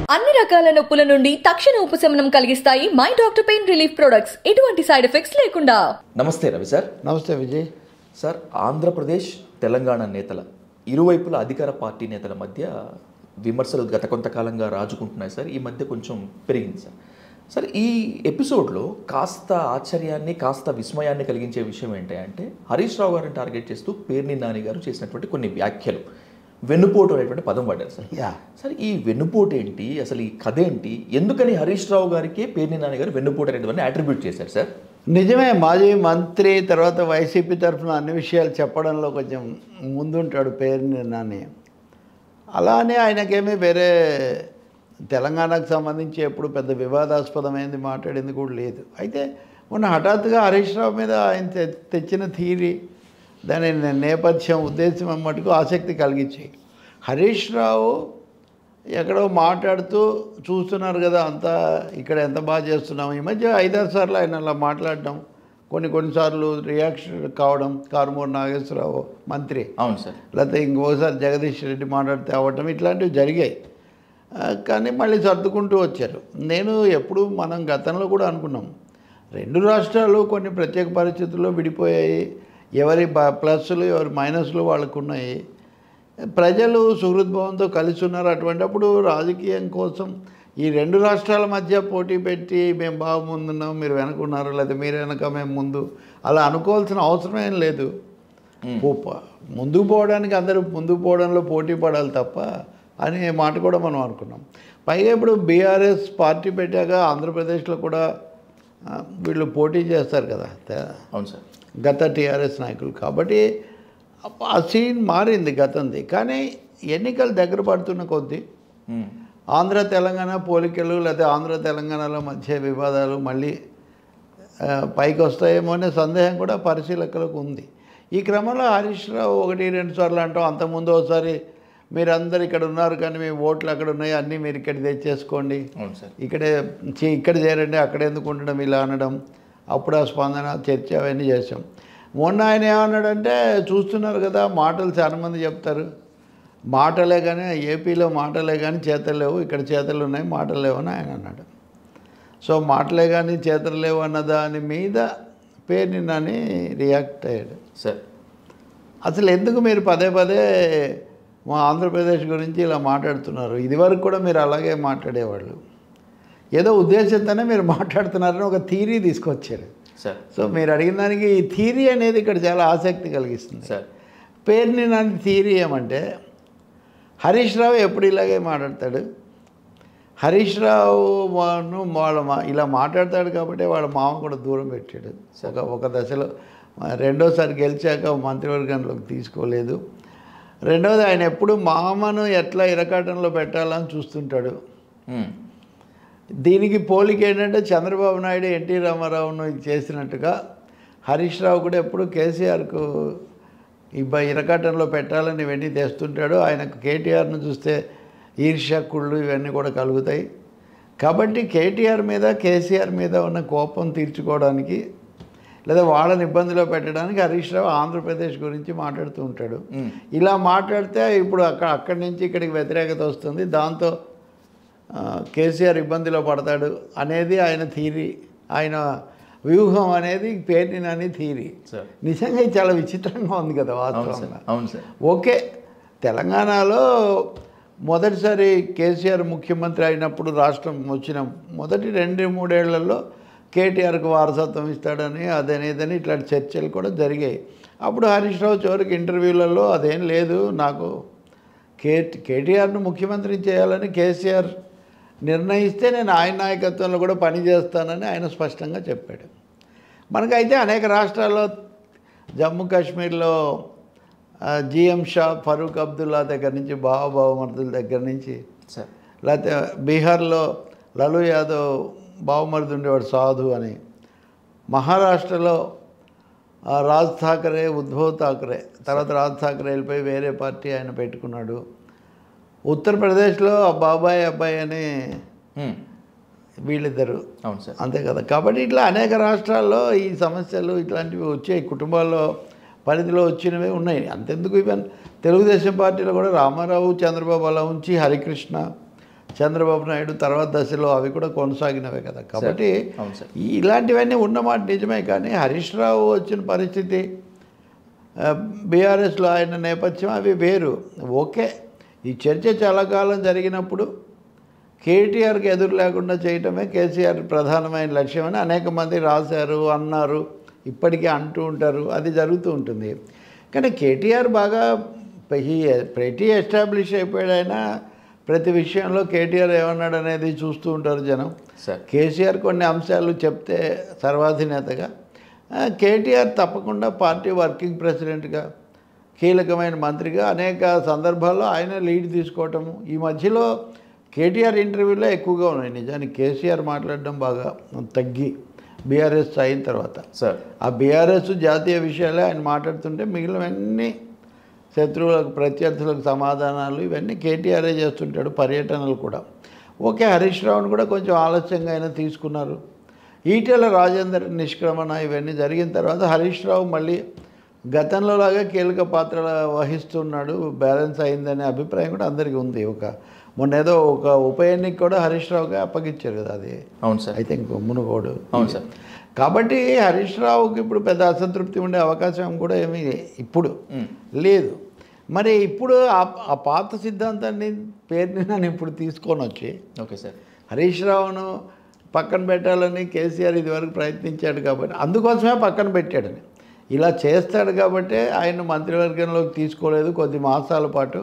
అన్ని రకాల నొప్పుల నుండి తక్షణ ఉపశమనం కలిగిస్తాయి my doctor pain relief products ఎటువంటి సైడ్ ఎఫెక్ట్స్ లేకుండా నమస్తే రవి సార్ నమస్తే విజయ్ సార్ ఆంధ్రప్రదేశ్ తెలంగాణ నేతల ఇరువైపుల అధికార పార్టీ నేతల మధ్య విమర్శలు గత కొంతకాలంగా రాజుకుంటున్నాయి సార్ ఈ మధ్య కొంచెం పెరిగింది సార్ సార్ ఈ ఎపిసోడ్లో కాస్త ఆశ్చర్యాన్ని కాస్త విస్మయాన్ని కలిగించే విషయం ఏంటంటే హరీష్ రావు గారిని టార్గెట్ చేస్తూ పేర్ని నాని గారు చేసినటువంటి కొన్ని వ్యాఖ్యలు వెన్నుపోటు అనేటువంటి పదం పడ్డారు సార్ యా సార్ ఈ వెన్నుపోటు ఏంటి అసలు ఈ కథ ఏంటి ఎందుకని హరీష్ రావు గారికి పేర్ని నాని గారు వెన్నుపోటు అనేటువంటి అట్రిబ్యూట్ చేశారు సార్ నిజమే మాజీ మంత్రి తర్వాత వైసీపీ తరఫున అన్ని విషయాలు చెప్పడంలో కొంచెం ముందుంటాడు పేరుని నాని అలానే ఆయనకేమీ వేరే తెలంగాణకు సంబంధించి ఎప్పుడు పెద్ద వివాదాస్పదమైనది మాట్లాడింది కూడా లేదు అయితే మొన్న హఠాత్తుగా హరీష్ రావు మీద ఆయన తె- తెచ్చిన థీరీ దాని నేపథ్యం ఉద్దేశం మటుకు ఆసక్తి కలిగించాయి హరీష్ రావు ఎక్కడో మాట్లాడుతూ చూస్తున్నారు కదా అంతా ఇక్కడ ఎంత బాగా చేస్తున్నాం ఈ మధ్య ఐదారు సార్లు ఆయన అలా మాట్లాడడం కొన్ని కొన్నిసార్లు రియాక్షన్ కావడం కారుమూరు నాగేశ్వరరావు మంత్రి అవును సార్ లేకపోతే ఇంకోసారి జగదీష్ రెడ్డి మాట్లాడితే అవ్వటం ఇట్లాంటివి జరిగాయి ఆ, కానీ మళ్ళీ సర్దుకుంటూ వచ్చారు నేను ఎప్పుడు మనం గతంలో కూడా అనుకున్నాం రెండు రాష్ట్రాలు కొన్ని ప్రత్యేక పరిస్థితుల్లో విడిపోయాయి ఎవరి బ- ప్లస్లు ఎవరి మైనస్లు వాళ్ళకు ఉన్నాయి ప్రజలు సుహృద్భావంతో కలిసి ఉన్నారు అటువంటిప్పుడు రాజకీయం కోసం ఈ రెండు రాష్ట్రాల మధ్య పోటీ పెట్టి మేము బాగా ముందున్నాం మీరు వెనకున్నారు లేదా మీరు వెనక మేము ముందు అలా అనుకోవాల్సిన అవసరం ఏం లేదు పో- ముందుకు పోవడానికి అందరూ ముందుకు పోవడంలో పోటీ పడాలి తప్ప అనే మాట కూడా మనం అనుకున్నాం పైగా ఇప్పుడు బీఆర్ఎస్ పార్టీ పెట్టాక ఆంధ్రప్రదేశ్లో కూడా ఆ, వీళ్ళు పోటీ చేస్తారు కదా తే- అవును సార్ గత టీఆర్ఎస్ నాయకులు కాబట్టి అప్ప- ఆ సీన్ మారింది గతంది కానీ ఎన్నికలు దగ్గర పడుతున్న కొద్దీ మ్మ్. ఆంధ్ర తెలంగాణ పోలికలు లేదా ఆంధ్ర తెలంగాణల మధ్య వివాదాలు మళ్ళీ ఆ, పైకి వస్తాయేమో అనే సందేహం కూడా పరిశీలకులకు ఉంది ఈ క్రమంలో హరీష్ రావు ఒకటి రెండు సార్లు అంటాం అంతకుముందు ఒకసారి మీరందరు ఇక్కడ ఉన్నారు కానీ మీ ఓట్లు అక్కడ ఉన్నాయి అన్నీ మీరు ఇక్కడ తెచ్చేసుకోండి అవును సార్ ఇక్కడే చే- ఇక్కడ చేరండి అక్కడ ఎందుకు ఉండడం ఇలా అనడం అప్పుడు ఆ స్పందన చర్చ అవన్నీ చేసాం మొన్న ఆయన ఏమన్నాడంటే చూస్తున్నారు కదా మాటలు చాలామంది చెప్తారు మాటలే కానీ ఏపీలో మాటలే కానీ చేతలు లేవు ఇక్కడ చేతలు ఉన్నాయి మాటలు లేవు అని ఆయన అన్నాడు సో మాటలే కానీ చేతలు లేవు అన్న దాని మీద పేరుని నని రియాక్ట్ అయ్యాడు సార్ అసలు ఎందుకు మీరు పదే పదే మా ఆంధ్రప్రదేశ్ గురించి ఇలా మాట్లాడుతున్నారు ఇదివరకు కూడా మీరు అలాగే మాట్లాడేవాళ్ళు ఏదో ఉద్దేశంతోనే మీరు మాట్లాడుతున్నారని ఒక థీరీ తీసుకొచ్చారు సార్ సో మీరు అడిగిన దానికి ఈ థీరీ అనేది ఇక్కడ చాలా ఆసక్తి కలిగిస్తుంది సార్ పేరుని నాని థీరీ ఏమంటే హరీష్ రావు ఎప్పుడు ఇలాగే మాట్లాడతాడు హరీష్ రావు వాను వాళ్ళ మా ఇలా మాట్లాడతాడు కాబట్టి వాళ్ళ మామ కూడా దూరం పెట్టాడు ఒక ఒక దశలో ఆ, రెండోసారి గెలిచాక మంత్రివర్గంలోకి తీసుకోలేదు రెండవది ఆయన ఎప్పుడు మామను ఎట్లా ఇరకాటంలో పెట్టాలని చూస్తుంటాడు మ్మ్. దీనికి పోలిక ఏంటంటే చంద్రబాబు నాయుడు ఎన్టీ రామారావును ఇది చేసినట్టుగా హరీష్ రావు కూడా ఎప్పుడు కేసీఆర్కు ఇబ్బ ఇరకాటంలో పెట్టాలని ఇవన్నీ తెస్తుంటాడు ఆయనకు కేటీఆర్ను చూస్తే ఈర్ష్య కుళ్ళు ఇవన్నీ కూడా కలుగుతాయి కాబట్టి కేటీఆర్ మీద కేసీఆర్ మీద ఉన్న కోపం తీర్చుకోవడానికి లేదా వాళ్ళని ఇబ్బందిలో పెట్టడానికి హరీష్ రావు ఆంధ్రప్రదేశ్ గురించి మాట్లాడుతూ ఉంటాడు మ్మ్. ఇలా మాట్లాడితే ఇప్పుడు అక్కడ అక్కడి నుంచి ఇక్కడికి వ్యతిరేకత వస్తుంది దాంతో ఆ, కేసీఆర్ ఇబ్బందిలో పడతాడు అనేది ఆయన థీరీ ఆయన వ్యూహం అనేది పేర్ని నాని థీరీ సార్ నిజంగా ఇది చాలా విచిత్రంగా ఉంది కదా అవును సార్ వాస్తవంగా అవును సార్ ఓకే తెలంగాణలో మొదటిసారి కేసీఆర్ ముఖ్యమంత్రి అయినప్పుడు రాష్ట్రం వచ్చిన మొదటి రెండు మూడేళ్లలో కేటీఆర్కి వారసత్వం ఇస్తాడని అదనేదని ఇట్లాంటి చర్చలు కూడా జరిగాయి అప్పుడు హరీష్ రావు చివరికి ఇంటర్వ్యూలలో అదేం లేదు నాకు కే కేటీఆర్ను ముఖ్యమంత్రి చేయాలని కేసీఆర్ నిర్ణయిస్తే నేను ఆయన నాయకత్వంలో కూడా పనిచేస్తానని ఆయన స్పష్టంగా చెప్పాడు మనకైతే అనేక రాష్ట్రాల్లో జమ్మూ కాశ్మీర్లో ఆ, జిఎం షా ఫరూక్ అబ్దుల్లా దగ్గర నుంచి బావబావమర్దుల దగ్గర నుంచి సార్ లేకపోతే బీహార్లో లలు యాదవ్ బావమరిది ఉండేవాడు సాధు అని మహారాష్ట్రలో ఆ, రాజ్ ఠాకరే ఉద్ధవ్ ఠాకరే తర్వాత రాజ్ ఠాకరే వెళ్ళిపోయి వేరే పార్టీ ఆయన పెట్టుకున్నాడు ఉత్తరప్రదేశ్లో ఆ బాబాయ్ అబ్బాయి అని మ్మ్. వీళ్ళిద్దరు అవును సార్ అంతే కదా కాబట్టి ఇట్లా అనేక రాష్ట్రాల్లో ఈ సమస్యలు ఇట్లాంటివి వచ్చాయి కుటుంబాల్లో పరిధిలో వచ్చినవి ఉన్నాయి అంతెందుకు ఈవెన్ తెలుగుదేశం పార్టీలో కూడా రామారావు చంద్రబాబు అలా ఉంచి హరికృష్ణ చంద్రబాబు నాయుడు తర్వాత దశలో అవి కూడా కొనసాగినవే కదా కాబట్టి అవును సార్ ఈ ఇలాంటివన్నీ ఉన్నమాట నిజమే కానీ హరీష్ రావు వచ్చిన పరిస్థితి బీఆర్ఎస్లో ఆయన నేపథ్యం అవి వేరు ఓకే ఈ చర్చ చాలా కాలం జరిగినప్పుడు కేటీఆర్కి ఎదురు లేకుండా చేయటమే కేసీఆర్ ప్రధానమైన లక్ష్యం అని అనేక మంది రాశారు అన్నారు ఇప్పటికీ అంటూ ఉంటారు అది జరుగుతూ ఉంటుంది కానీ కేటీఆర్ బాగా ప్రతి ఎస్టాబ్లిష్ అయిపోయాడు ఆయన ప్రతి విషయంలో కేటీఆర్ ఏమన్నాడు అనేది చూస్తూ ఉంటారు జనం సార్ కేసీఆర్ కొన్ని అంశాలు చెప్తే సర్వాధినేతగా ఆ, కేటీఆర్ తప్పకుండా పార్టీ వర్కింగ్ ప్రెసిడెంట్గా కీలకమైన మంత్రిగా అనేక సందర్భాల్లో ఆయన లీడ్ తీసుకోవటము ఈ మధ్యలో కేటీఆర్ ఇంటర్వ్యూలో ఎక్కువగా ఉన్నాయి నిజానికి కేసీఆర్ మాట్లాడడం బాగా తగ్గి బీఆర్ఎస్ అయిన తర్వాత సార్ ఆ బీఆర్ఎస్ జాతీయ విషయాలే ఆయన మాట్లాడుతుంటే మిగిలినవన్నీ శత్రువులకు ప్రత్యర్థులకు సమాధానాలు ఇవన్నీ కేటీఆర్ఏ చేస్తుంటాడు పర్యటనలు కూడా ఓకే హరీష్ రావును కూడా కొంచెం ఆలస్యంగా అయినా తీసుకున్నారు ఈటెల రాజేందర్ నిష్క్రమణ ఇవన్నీ జరిగిన తర్వాత హరీష్ రావు మళ్ళీ గతంలో లాగా కీలక పాత్ర వహిస్తున్నాడు బ్యాలెన్స్ అయిందనే అభిప్రాయం కూడా అందరికీ ఉంది ఒక మొన్న ఏదో ఒక ఉప ఎన్నిక కూడా హరీష్ రావుకి అప్పగించారు కదా అది అవును సార్ ఐ థింక్ మునుగోడు అవును సార్ కాబట్టి హరీష్ రావుకి ఇప్పుడు పెద్ద అసంతృప్తి ఉండే అవకాశం కూడా ఏమీ ఇప్పుడు మ్మ్. లేదు మరి ఇప్పుడు ఆ- ఆ పాత సిద్ధాంతాన్ని పేరుని నన్ను ఇప్పుడు తీసుకొని వచ్చి ఓకే సార్ హరీష్ రావును పక్కన పెట్టాలని కేసీఆర్ ఇదివరకు ప్రయత్నించాడు కాబట్టి అందుకోసమే పక్కన పెట్టాడని ఇలా చేస్తాడు కాబట్టి ఆయన మంత్రివర్గంలోకి తీసుకోలేదు కొద్ది మాసాల పాటు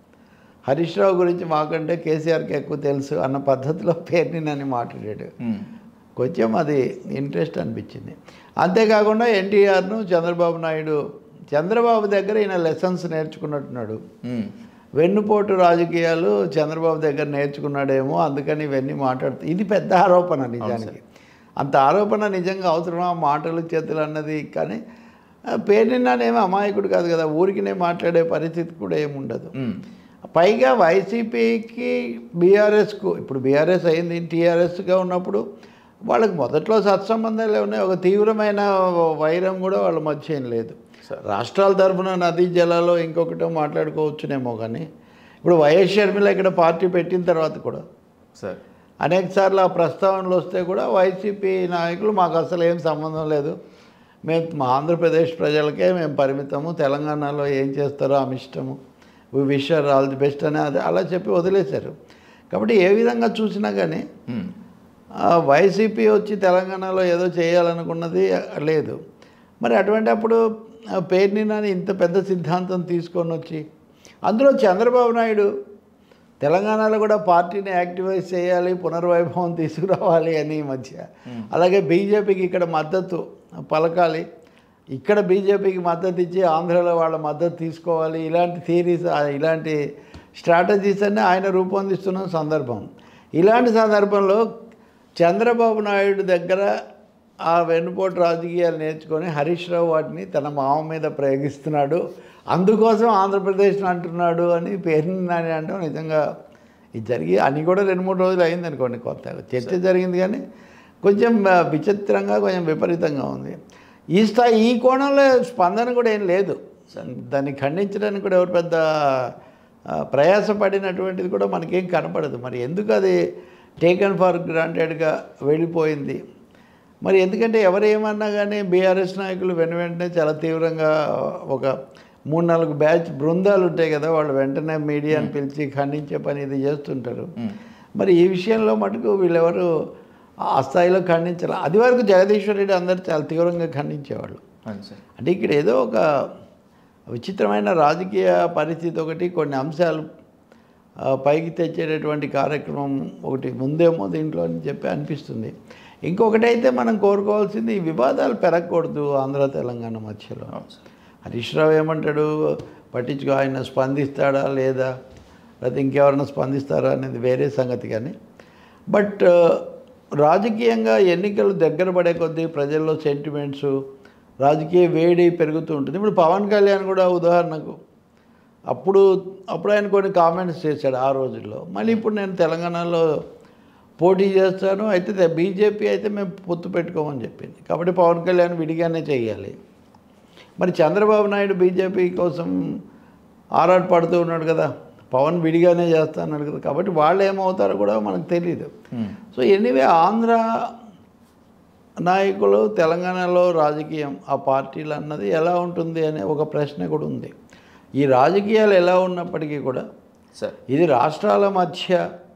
హరీష్ రావు గురించి మాకంటే కేసీఆర్కి ఎక్కువ తెలుసు అన్న పద్ధతిలో పేరుని నన్ను మాట్లాడాడు మ్మ్. కొంచెం అది ఇంట్రెస్ట్ అనిపించింది అంతేకాకుండా ఎన్టీఆర్ను చంద్రబాబు నాయుడు చంద్రబాబు దగ్గర ఈయన లెసన్స్ నేర్చుకున్నట్టున్నాడు మ్మ్. వెన్నుపోటు రాజకీయాలు చంద్రబాబు దగ్గర నేర్చుకున్నాడేమో అందుకని ఇవన్నీ మాట్లాడుతూ ఇది పెద్ద ఆరోపణ నిజానికి అంత ఆరోపణ నిజంగా అవసరమా మాటలు చేతులు అన్నది కానీ ఆ, పేరుని నానేమో అమాయకుడు కాదు కదా ఊరికినే మాట్లాడే పరిస్థితి కూడా ఏమి ఉండదు మ్మ్. పైగా వైసీపీకి బీఆర్ఎస్కు ఇప్పుడు బీఆర్ఎస్ అయింది టీఆర్ఎస్గా ఉన్నప్పుడు వాళ్ళకి మొదట్లో సత్సంబంధాలే ఉన్నాయి ఒక తీవ్రమైన వైరం కూడా వాళ్ళ మధ్య ఏం లేదు రాష్ట్రాల తరఫున నదీ జలాలు ఇంకొకటో మాట్లాడుకోవచ్చునేమో కానీ ఇప్పుడు వైఎస్ షర్మిల ఇక్కడ పార్టీ పెట్టిన తర్వాత కూడా సార్ అనేక సార్లు ఆ ప్రస్తావనలు వస్తే కూడా వైసీపీ నాయకులు మాకు అసలు ఏం సంబంధం లేదు మేము మా ఆంధ్రప్రదేశ్ ప్రజలకే మేము పరిమితము తెలంగాణలో ఏం చేస్తారో ఆమె ఇష్టము వి విష్ ఆల్ ది బెస్ట్ అని అది అలా చెప్పి వదిలేశారు కాబట్టి ఏ విధంగా చూసినా కానీ మ్మ్. ఆ, వైసీపీ వచ్చి తెలంగాణలో ఏదో చేయాలనుకున్నది లేదు మరి అటువంటి అప్పుడు ఆ, పేర్ని నాని ఇంత పెద్ద సిద్ధాంతం తీసుకొని వచ్చి అందులో చంద్రబాబు నాయుడు తెలంగాణలో కూడా పార్టీని యాక్టివైజ్ చేయాలి పునర్వైభవం తీసుకురావాలి అని ఈ మధ్య అలాగే బీజేపీకి ఇక్కడ మద్దతు పలకాలి ఇక్కడ బీజేపీకి మద్దతు ఇచ్చి ఆంధ్రలో వాళ్ళ మద్దతు తీసుకోవాలి ఇలాంటి థియరీస్ ఇలాంటి స్ట్రాటజీస్ అన్నీ ఆయన రూపొందిస్తున్న సందర్భం ఇలాంటి సందర్భంలో చంద్రబాబు నాయుడు దగ్గర ఆ వెన్నుపోటు రాజకీయాలు నేర్చుకొని హరీష్ రావు వాటిని తన మామ మీద ప్రయోగిస్తున్నాడు అందుకోసం ఆంధ్రప్రదేశ్ని అంటున్నాడు అని పేరుని నాని అంటాం నిజంగా ఇది జరిగి అని కూడా రెండు మూడు రోజులు అయింది అనుకోండి కొత్తగా చర్చ జరిగింది కానీ కొంచెం ఆ, విచిత్రంగా కొంచెం విపరీతంగా ఉంది ఈ స్థాయి ఈ కోణంలో స్పందన కూడా ఏం లేదు దాన్ని ఖండించడానికి కూడా ఎవరు పెద్ద ఆ, ప్రయాసపడినటువంటిది కూడా మనకేం కనపడదు మరి ఎందుకు అది టేకన్ ఫర్ గ్రాంటెడ్గా వెళ్ళిపోయింది మరి ఎందుకంటే ఎవరు ఏమన్నా కానీ బీఆర్ఎస్ నాయకులు వెను వెంటనే చాలా తీవ్రంగా ఒక మూడు నాలుగు బ్యాచ్ బృందాలు ఉంటాయి కదా వాళ్ళు వెంటనే మీడియాని పిలిచి ఖండించే పని ఇది చేస్తుంటారు మరి ఈ విషయంలో మటుకు వీళ్ళెవరు ఆ స్థాయిలో ఖండించాలి అది వరకు జగదీశ్వర్ రెడ్డి అందరూ చాలా తీవ్రంగా ఖండించేవాళ్ళు అవును సార్ అంటే ఇక్కడ ఏదో ఒక విచిత్రమైన రాజకీయ పరిస్థితి ఒకటి కొన్ని అంశాలు ఆ, పైకి తెచ్చేటటువంటి కార్యక్రమం ఒకటి ముందేమో దీంట్లో అని చెప్పి అనిపిస్తుంది ఇంకొకటి అయితే మనం కోరుకోవాల్సింది ఈ వివాదాలు పెరగకూడదు ఆంధ్ర తెలంగాణ మధ్యలో అవును సార్ హరీష్ రావు ఏమంటాడు పట్టించుకో ఆయన స్పందిస్తాడా లేదా లేకపోతే ఇంకెవరైనా స్పందిస్తారా అనేది వేరే సంగతి కానీ బట్ ఆ, రాజకీయంగా ఎన్నికలు దగ్గర పడే కొద్దీ ప్రజల్లో సెంటిమెంట్స్ రాజకీయ వేడి పెరుగుతూ ఉంటుంది ఇప్పుడు పవన్ కళ్యాణ్ కూడా ఉదాహరణకు అప్పుడు అప్పుడు ఆయన కొన్ని కామెంట్స్ చేశాడు ఆ రోజుల్లో మళ్ళీ ఇప్పుడు నేను తెలంగాణలో పోటీ చేస్తాను అయితే బీజేపీ అయితే మేము పొత్తు పెట్టుకోమని చెప్పింది కాబట్టి పవన్ కళ్యాణ్ విడిగానే చేయాలి మరి చంద్రబాబు నాయుడు బీజేపీ కోసం ఆరాటపడుతూ ఉన్నాడు కదా పవన్ విడిగానే చేస్తా అన్నాడు కదా కాబట్టి వాళ్ళు ఏమవుతారో కూడా మనకు తెలియదు సో ఎనీవే ఆంధ్ర నాయకులు తెలంగాణలో రాజకీయం ఆ పార్టీలు అన్నది ఎలా ఉంటుంది అనే ఒక ప్రశ్న కూడా ఉంది ఈ రాజకీయాలు ఎలా ఉన్నప్పటికీ కూడా సార్ ఇది రాష్ట్రాల మధ్య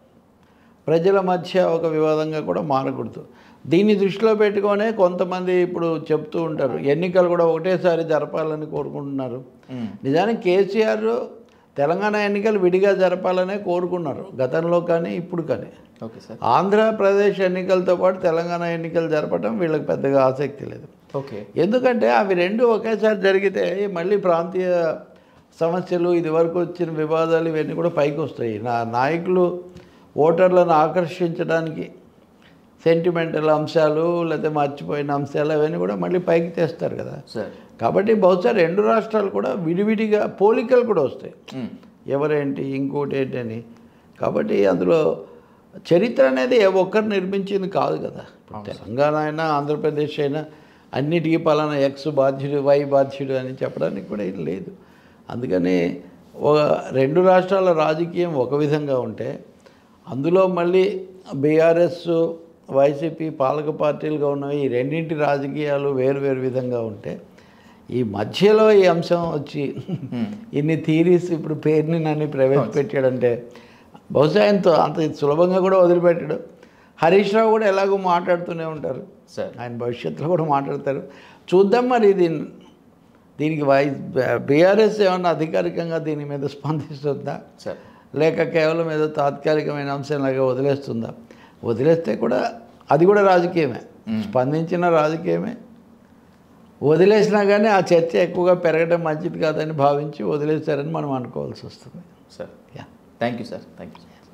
ప్రజల మధ్య ఒక వివాదంగా కూడా మారకూడదు దీన్ని దృష్టిలో పెట్టుకొనే కొంతమంది ఇప్పుడు చెప్తూ ఉంటారు ఎన్నికలు కూడా ఒకటేసారి జరపాలని కోరుకుంటున్నారు నిజానికి కేసీఆర్ తెలంగాణ ఎన్నికలు విడిగా జరపాలనే కోరుకున్నారు గతంలో కానీ ఇప్పుడు కానీ ఓకే సార్ ఆంధ్రప్రదేశ్ ఎన్నికలతో పాటు తెలంగాణ ఎన్నికలు జరపడం వీళ్ళకి పెద్దగా ఆసక్తి లేదు ఓకే ఎందుకంటే అవి రెండు ఒకేసారి జరిగితే మళ్ళీ ప్రాంతీయ సమస్యలు ఇదివరకు వచ్చిన వివాదాలు ఇవన్నీ కూడా పైకి వస్తాయి నా నాయకులు ఓటర్లను ఆకర్షించడానికి సెంటిమెంటల్ అంశాలు లేకపోతే మర్చిపోయిన అంశాలు అవన్నీ కూడా మళ్ళీ పైకి తెస్తారు కదా సార్ కాబట్టి బహుశా రెండు రాష్ట్రాలు కూడా విడివిడిగా పోలికలు కూడా వస్తాయి మ్మ్. ఎవరేంటి ఇంకోటి ఏంటి అని కాబట్టి అందులో చరిత్ర అనేది ఏ ఒక్కరు నిర్మించింది కాదు కదా ఇప్పుడు తెలంగాణ అయినా ఆంధ్రప్రదేశ్ అయినా అన్నిటికీ పలానా ఎక్స్ బాధ్యుడు వై బాధ్యుడు అని చెప్పడానికి కూడా ఏం లేదు అందుకని ఒక రెండు రాష్ట్రాల రాజకీయం ఒక విధంగా ఉంటే అందులో మళ్ళీ బీఆర్ఎస్ వైసీపీ పాలక పార్టీలుగా ఉన్నవి ఈ రెండింటి రాజకీయాలు వేరు వేరు విధంగా ఉంటే ఈ మధ్యలో ఈ అంశం వచ్చి ఇన్ని థీరీస్ ఇప్పుడు పేరుని నన్ను ప్రవేశపెట్టాడంటే బహుశా ఆయనతో అంత సులభంగా కూడా వదిలిపెట్టాడు హరీష్ రావు కూడా ఎలాగో మాట్లాడుతూనే ఉంటారు సార్ ఆయన భవిష్యత్తులో కూడా మాట్లాడతారు చూద్దాం మరి దీని దీనికి వై బీఆర్ఎస్ ఏమన్నా అధికారికంగా దీని మీద స్పందిస్తుందా సార్ లేక కేవలం ఏదో తాత్కాలికమైన అంశంలాగా వదిలేస్తుందా వదిలేస్తే కూడా అది కూడా రాజకీయమే స్పందించిన రాజకీయమే వదిలేసినా కానీ ఆ చర్చ ఎక్కువగా పెరగడం మంచిది కాదని భావించి వదిలేశారని మనం అనుకోవాల్సి వస్తుంది sir yeah thank you sir thank you